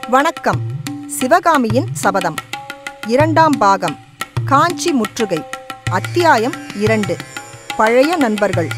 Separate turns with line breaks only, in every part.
வணக்கம் சிவகாமியின் சபதம் இரண்டாம் பாகம் காஞ்சி முற்றுகை அத்தியாயம் இரண்டு பழைய நண்பர்கள்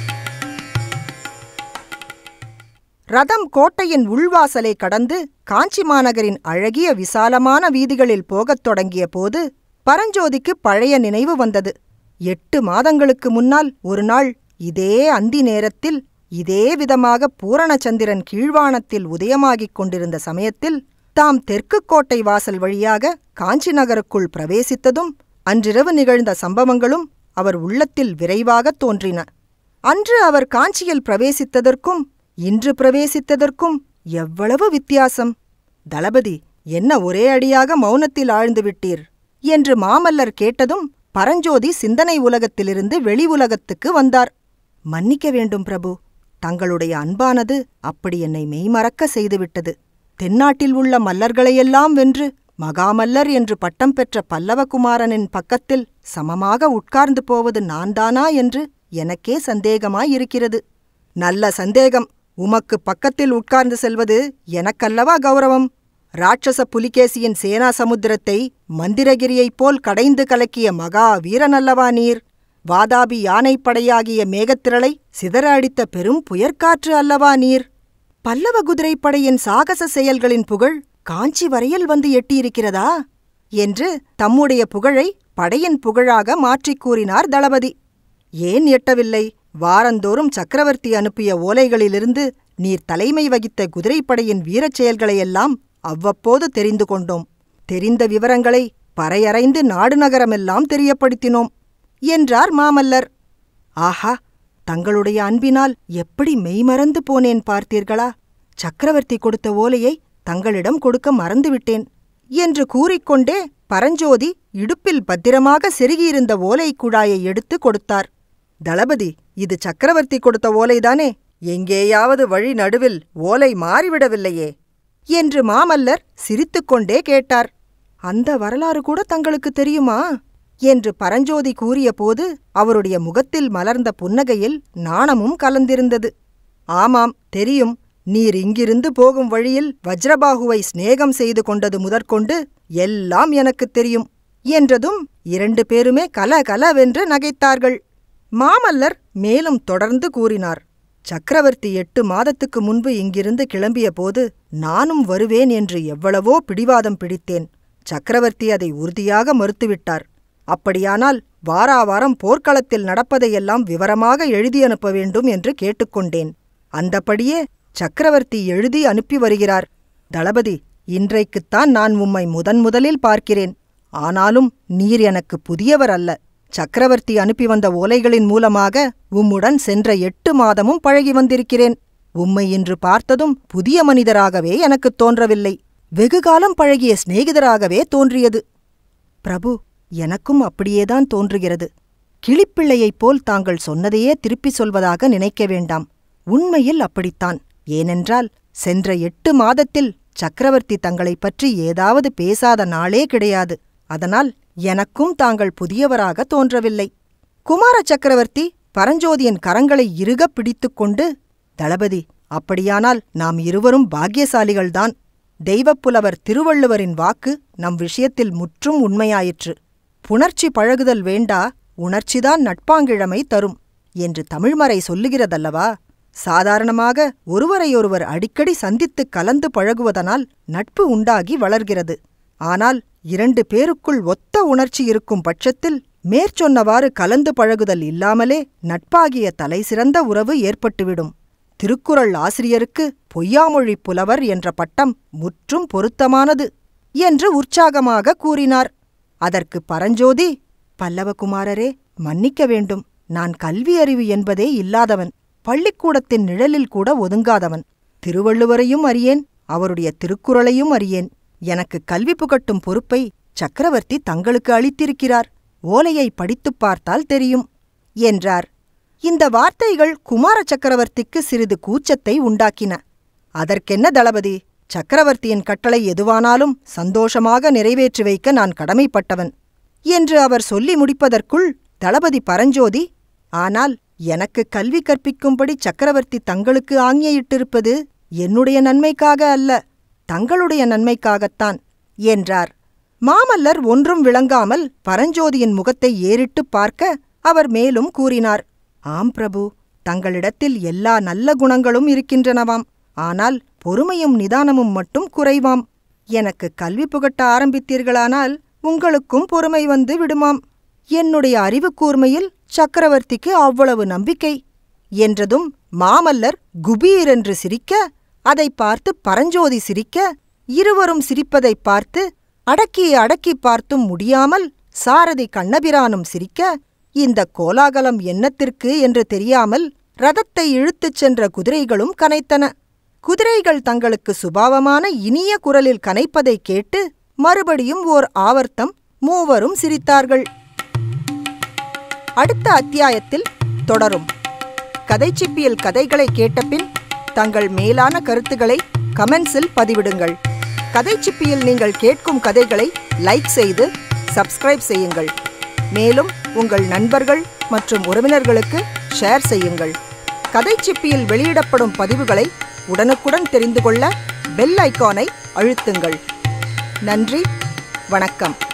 ரதம் கோட்டையின் உள்வாசலை கடந்து காஞ்சி மாநகரின் அழகிய விசாலமான வீதிகளில் போகத் தொடங்கிய போது பரஞ்சோதிக்கு பழைய நினைவு வந்தது எட்டு மாதங்களுக்கு முன்னால் ஒரு நாள் இதே அந்தி நேரத்தில் இதே விதமாக பூரணச்சந்திரன் கீழ்வானத்தில் உதயமாகிக் கொண்டிருந்த சமயத்தில் தாம் தெற்கு கோட்டை வாசல் வழியாக காஞ்சி நகருக்குள் பிரவேசித்ததும் அன்றிரவு நிகழ்ந்த சம்பவங்களும் அவர் உள்ளத்தில் விரைவாகத் தோன்றின அன்று அவர் காஞ்சியில் பிரவேசித்ததற்கும் இன்று பிரவேசித்ததற்கும் எவ்வளவு வித்தியாசம் தளபதி என்ன ஒரே அடியாக மௌனத்தில் ஆழ்ந்து விட்டீர் என்று மாமல்லர் கேட்டதும் பரஞ்சோதி சிந்தனை உலகத்திலிருந்து வெளி உலகத்துக்கு வந்தார் மன்னிக்க வேண்டும் பிரபு தங்களுடைய அன்பானது அப்படி என்னை மெய்மறக்க செய்துவிட்டது தென்னாட்டில் உள்ள மல்லர்களையெல்லாம் வென்று மகாமல்லர் என்று பட்டம் பெற்ற பல்லவகுமாரனின் பக்கத்தில் சமமாக உட்கார்ந்து போவது நான்தானா என்று எனக்கே சந்தேகமாயிருக்கிறது நல்ல சந்தேகம் உமக்கு பக்கத்தில் உட்கார்ந்து செல்வது எனக்கல்லவா கௌரவம் ராட்சச புலிகேசியின் சேனா சமுத்திரத்தை மந்திரகிரியைப் போல் கடைந்து கலக்கிய மகா வீரனல்லவா நீர் வாதாபி யானைப்படையாகிய மேகத்திரளை சிதற அடித்த பெரும் புயற்காற்று அல்லவா நீர் பல்லவ குதிரைப்படையின் சாகச செயல்களின் புகழ் காஞ்சி வரையில் வந்து எட்டியிருக்கிறதா என்று தம்முடைய புகழை படையின் புகழாக மாற்றிக் கூறினார் தளபதி ஏன் எட்டவில்லை வாரந்தோறும் சக்கரவர்த்தி அனுப்பிய ஓலைகளிலிருந்து நீர் தலைமை வகித்த குதிரைப்படையின் வீரச் செயல்களையெல்லாம் அவ்வப்போது தெரிந்து கொண்டோம் தெரிந்த விவரங்களை பறையறைந்து நாடு நகரமெல்லாம் தெரியப்படுத்தினோம் என்றார் மாமல்லர் ஆஹா தங்களுடைய அன்பினால் எப்படி மெய்மறந்து போனேன் பார்த்தீர்களா சக்கரவர்த்தி கொடுத்த ஓலையை தங்களிடம் கொடுக்க மறந்துவிட்டேன் என்று கூறிக்கொண்டே பரஞ்சோதி இடுப்பில் பத்திரமாக செருகியிருந்த ஓலை குழாயை எடுத்து கொடுத்தார் தளபதி இது சக்கரவர்த்தி கொடுத்த ஓலைதானே எங்கேயாவது வழி நடுவில் ஓலை மாறிவிடவில்லையே என்று மாமல்லர் சிரித்துக்கொண்டே கேட்டார் அந்த வரலாறு கூட தங்களுக்கு தெரியுமா என்று பரஞ்சோதி கூறியபோது அவருடைய முகத்தில் மலர்ந்த புன்னகையில் நாணமும் கலந்திருந்தது ஆமாம் தெரியும் நீர் இங்கிருந்து போகும் வழியில் வஜ்ரபாகுவை சிநேகம் செய்து கொண்டது முதற்கொண்டு எல்லாம் எனக்குத் தெரியும் என்றதும் இரண்டு பேருமே கல கலவென்று நகைத்தார்கள் மாமல்லர் மேலும் தொடர்ந்து கூறினார் சக்கரவர்த்தி எட்டு மாதத்துக்கு முன்பு இங்கிருந்து கிளம்பியபோது நானும் வருவேன் என்று எவ்வளவோ பிடிவாதம் பிடித்தேன் சக்கரவர்த்தி அதை உறுதியாக மறுத்துவிட்டார் அப்படியானால் வாராவாரம் போர்க்களத்தில் நடப்பதையெல்லாம் விவரமாக எழுதி அனுப்ப வேண்டும் என்று கேட்டுக்கொண்டேன் அந்தப்படியே சக்கரவர்த்தி எழுதி அனுப்பி வருகிறார் தளபதி இன்றைக்குத்தான் நான் உம்மை முதன் முதலில் பார்க்கிறேன் ஆனாலும் நீர் எனக்கு புதியவர் அல்ல சக்கரவர்த்தி அனுப்பி வந்த ஓலைகளின் மூலமாக உம்முடன் சென்ற எட்டு மாதமும் பழகி வந்திருக்கிறேன் உம்மை இன்று பார்த்ததும் புதிய மனிதராகவே எனக்குத் தோன்றவில்லை வெகுகாலம் பழகிய சிநேகிதராகவே தோன்றியது பிரபு எனக்கும் அப்படியேதான் தோன்றுகிறது கிளிப்பிள்ளையைப் போல் தாங்கள் சொன்னதையே திருப்பிச் சொல்வதாக நினைக்க வேண்டாம் உண்மையில் அப்படித்தான் ஏனென்றால் சென்ற எட்டு மாதத்தில் சக்கரவர்த்தி தங்களைப் பற்றி ஏதாவது பேசாத நாளே கிடையாது அதனால் எனக்கும் தாங்கள் புதியவராக தோன்றவில்லை குமார சக்கரவர்த்தி பரஞ்சோதியின் கரங்களை இறுகப் பிடித்துக்கொண்டு தளபதி அப்படியானால் நாம் இருவரும் பாக்கியசாலிகள்தான் தெய்வப்புலவர் திருவள்ளுவரின் வாக்கு நம் விஷயத்தில் முற்றும் உண்மையாயிற்று புணர்ச்சி பழகுதல் வேண்டா உணர்ச்சிதான் நட்பாங்கிழமை தரும் என்று தமிழ்மறை சொல்லுகிறதல்லவா சாதாரணமாக ஒருவரையொருவர் அடிக்கடி சந்தித்துக் கலந்து பழகுவதனால் நட்பு உண்டாகி வளர்கிறது ஆனால் இரண்டு பேருக்குள் ஒத்த உணர்ச்சி இருக்கும் பட்சத்தில் மேற்சொன்னவாறு கலந்து பழகுதல் இல்லாமலே நட்பாகிய தலைசிறந்த உறவு ஏற்பட்டுவிடும் திருக்குறள் ஆசிரியருக்கு பொய்யாமொழி புலவர் என்ற பட்டம் முற்றும் பொருத்தமானது என்று உற்சாகமாக கூறினார் அதற்கு பரஞ்சோதி பல்லவகுமாரரே மன்னிக்க வேண்டும் நான் கல்வி அறிவு என்பதே இல்லாதவன் பள்ளிக்கூடத்தின் நிழலில் கூட ஒதுங்காதவன் திருவள்ளுவரையும் அறியேன் அவருடைய திருக்குறளையும் அறியேன் எனக்கு கல்வி புகட்டும் பொறுப்பை சக்கரவர்த்தி தங்களுக்கு அளித்திருக்கிறார் ஓலையை படித்துப் பார்த்தால் தெரியும் என்றார் இந்த வார்த்தைகள் குமார சக்கரவர்த்திக்கு சிறிது கூச்சத்தை உண்டாக்கின அதற்கென்ன தளபதி சக்கரவர்த்தியின் கட்டளை எதுவானாலும் சந்தோஷமாக நிறைவேற்றி வைக்க நான் கடமைப்பட்டவன் என்று அவர் சொல்லி முடிப்பதற்குள் தளபதி பரஞ்சோதி ஆனால் எனக்கு கல்வி கற்பிக்கும்படி சக்கரவர்த்தி தங்களுக்கு ஆஞ்ஞையிட்டிருப்பது என்னுடைய நன்மைக்காக அல்ல தங்களுடைய நன்மைக்காகத்தான் என்றார் மாமல்லர் ஒன்றும் விளங்காமல் பரஞ்சோதியின் முகத்தை ஏறிட்டுப் பார்க்க அவர் மேலும் கூறினார் ஆம் பிரபு தங்களிடத்தில் எல்லா நல்ல குணங்களும் இருக்கின்றனவாம் ஆனால் பொறுமையும் நிதானமும் மட்டும் குறைவாம் எனக்கு கல்வி புகட்ட ஆரம்பித்தீர்களானால் உங்களுக்கும் பொறுமை வந்து விடுமாம் என்னுடைய அறிவு கூர்மையில் சக்கரவர்த்திக்கு அவ்வளவு நம்பிக்கை என்றதும் மாமல்லர் குபீரென்று சிரிக்க அதை பார்த்து பரஞ்சோதி சிரிக்க இருவரும் சிரிப்பதைப் பார்த்து அடக்கி அடக்கி பார்த்தும் முடியாமல் சாரதி கண்ணபிரானும் சிரிக்க இந்த கோலாகலம் என்னத்திற்கு என்று தெரியாமல் ரதத்தை இழுத்துச் சென்ற குதிரைகளும் கனைத்தன குதிரைகள் தங்களுக்கு சுபாவமான இனிய குரலில் கனைப்பதைக் கேட்டு மறுபடியும் ஓர் ஆவர்த்தம் மூவரும் சிரித்தார்கள் அடுத்த அத்தியாயத்தில் தொடரும் கதைச்சிப்பியல் கதைகளை கேட்டபின் தங்கள் மேலான கருத்துக்களை கமெண்ட்ஸில் பதிவிடுங்கள் கதைச்சிப்பியில் நீங்கள் கேட்கும் கதைகளை லைக் செய்து சப்ஸ்கிரைப் செய்யுங்கள் மேலும் உங்கள் நண்பர்கள் மற்றும் உறவினர்களுக்கு ஷேர் செய்யுங்கள் கதைச்சிப்பியில் வெளியிடப்படும் பதிவுகளை உடனுக்குடன் தெரிந்து கொள்ள பெல் ஐகானை அழுத்துங்கள் நன்றி வணக்கம்